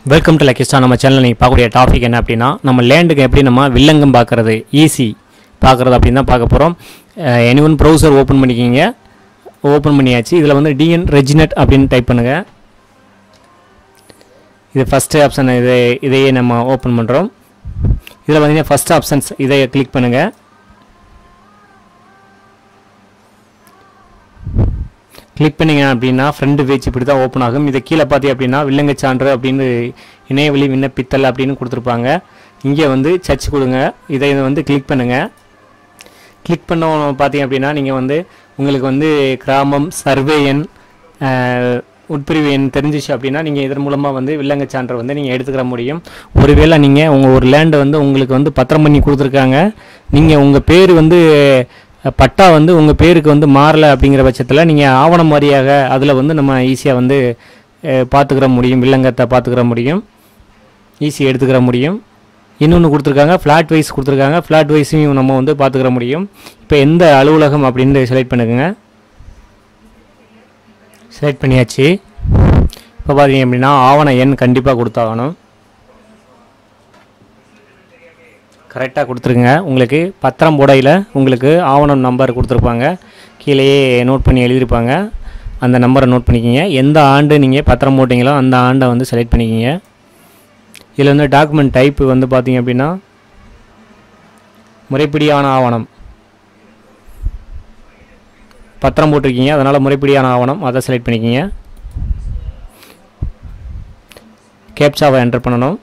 welcome to லக்கிஸ்டா நம்ம channel நீங்கள் பார்க்கக்கூடிய டாபிக் என்ன அப்படின்னா நம்ம லேண்டுக்கு எப்படி நம்ம வில்லங்கம் பார்க்குறது ஈஸி பார்க்குறது அப்படின்னு தான் பார்க்க போகிறோம் எனி ஒன் ப்ரௌசர் ஓப்பன் பண்ணிக்கிங்க ஓப்பன் பண்ணியாச்சு இதில் வந்து டிஎன் ரெஜினட் அப்படின்னு டைப் பண்ணுங்கள் இது ஃபஸ்ட்டு ஆப்ஷன் இதை இதையே நம்ம ஓப்பன் பண்ணுறோம் இதில் பார்த்தீங்கன்னா ஃபஸ்ட் ஆப்ஷன்ஸ் இதை கிளிக் பண்ணுங்கள் கிளிக் பண்ணீங்க அப்படின்னா ஃப்ரண்ட் பேஜ் இப்படி தான் ஓப்பன் ஆகும் இதை கீழே பார்த்தீங்க அப்படின்னா வில்லங்க சான்று அப்படின்னு இணையவழி விண்ணப்பித்தல் அப்படின்னு கொடுத்துருப்பாங்க இங்கே வந்து சர்ச் கொடுங்க இதை வந்து கிளிக் பண்ணுங்கள் கிளிக் பண்ண பார்த்தீங்க அப்படின்னா நீங்கள் வந்து உங்களுக்கு வந்து கிராமம் சர்வே எண் அஹ், உட்பிரிவு எண் தெரிஞ்சிச்சு அப்படின்னா நீங்கள் இதன் மூலமாக வந்து வில்லங்க சான்றை வந்து நீங்கள் எடுத்துக்கிற முடியும் ஒருவேளை நீங்கள் உங்கள் ஒரு லேண்டை வந்து உங்களுக்கு வந்து பத்திரம் பண்ணி கொடுத்துருக்காங்க நீங்கள் உங்கள் பேர் வந்து அஹ், பட்டா வந்து உங்கள் பேருக்கு வந்து மாறலை அப்படிங்கிற பட்சத்தில் நீங்கள் ஆவணம் வாரியாக அதில் வந்து நம்ம ஈஸியாக வந்து அஹ், பார்த்துக்கிற முடியும் வில்லங்கத்தை பார்த்துக்கிற முடியும் ஈஸியாக எடுத்துக்கிற முடியும் இன்னொன்று கொடுத்துருக்காங்க ஃப்ளாட் வைஸ் கொடுத்துருக்காங்க ஃப்ளாட் வைஸையும் நம்ம வந்து பார்த்துக்கிற முடியும் இப்போ எந்த அலுவலகம் அப்படின்னு செலக்ட் பண்ணுங்க செலக்ட் பண்ணியாச்சு இப்போ பார்த்தீங்க அப்படின்னா ஆவண எண் கண்டிப்பாக கொடுத்தாகணும் கரெக்டாக கொடுத்துருங்க உங்களுக்கு பத்திரம் போடையில் உங்களுக்கு ஆவணம் நம்பர் கொடுத்துருப்பாங்க கீழேயே நோட் பண்ணி எழுதியிருப்பாங்க அந்த நம்பரை நோட் பண்ணிக்கிங்க எந்த ஆண்டு நீங்கள் பத்திரம் போட்டிங்களோ அந்த ஆண்டை வந்து செலக்ட் பண்ணிக்கிங்க இதில் வந்து டாக்குமெண்ட் டைப்பு வந்து பார்த்தீங்க அப்படின்னா முறைப்படியான ஆவணம் பத்திரம் போட்டிருக்கீங்க அதனால் முறைப்படியான ஆவணம் அதை செலக்ட் பண்ணிக்கிங்க கேப்சாவை என்டர் பண்ணணும்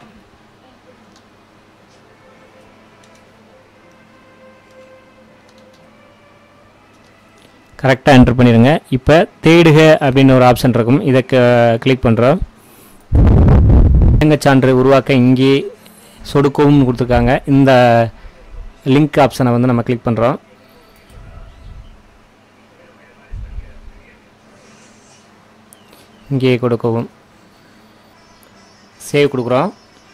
கரெக்டாக என்டர் பண்ணிடுங்க இப்போ தேடுக அப்படின்னு ஒரு ஆப்ஷன் இருக்கும் இதை கிளிக் பண்ணுறோம் சான்று உருவாக்க இங்கே சொடுக்கவும் கொடுத்துருக்காங்க இந்த லிங்க் ஆப்ஷனை வந்து நம்ம கிளிக் பண்ணுறோம் இங்கே கொடுக்கவும் சேவ் கொடுக்குறோம்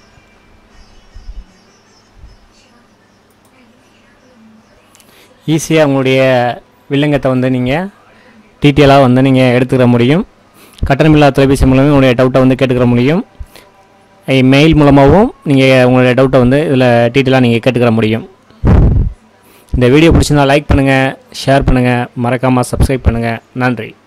ஈஸியாக உங்களுடைய வில்லங்கத்தை வந்து நீங்கள் டீட்டெயிலாக வந்து நீங்கள் எடுத்துக்கிற முடியும் கட்டணமில்லா தொலைபேசி மூலமே உங்களுடைய டவுட்டை வந்து கேட்டுக்கிற முடியும் மெயில் மூலமாகவும் நீங்கள் உங்களுடைய டவுட்டை வந்து இதில் டீட்டெயிலாக நீங்கள் கேட்டுக்கிற முடியும் இந்த வீடியோ பிடிச்சிருந்தா லைக் பண்ணுங்கள் ஷேர் பண்ணுங்கள் மறக்காமல் சப்ஸ்கிரைப் பண்ணுங்கள் நன்றி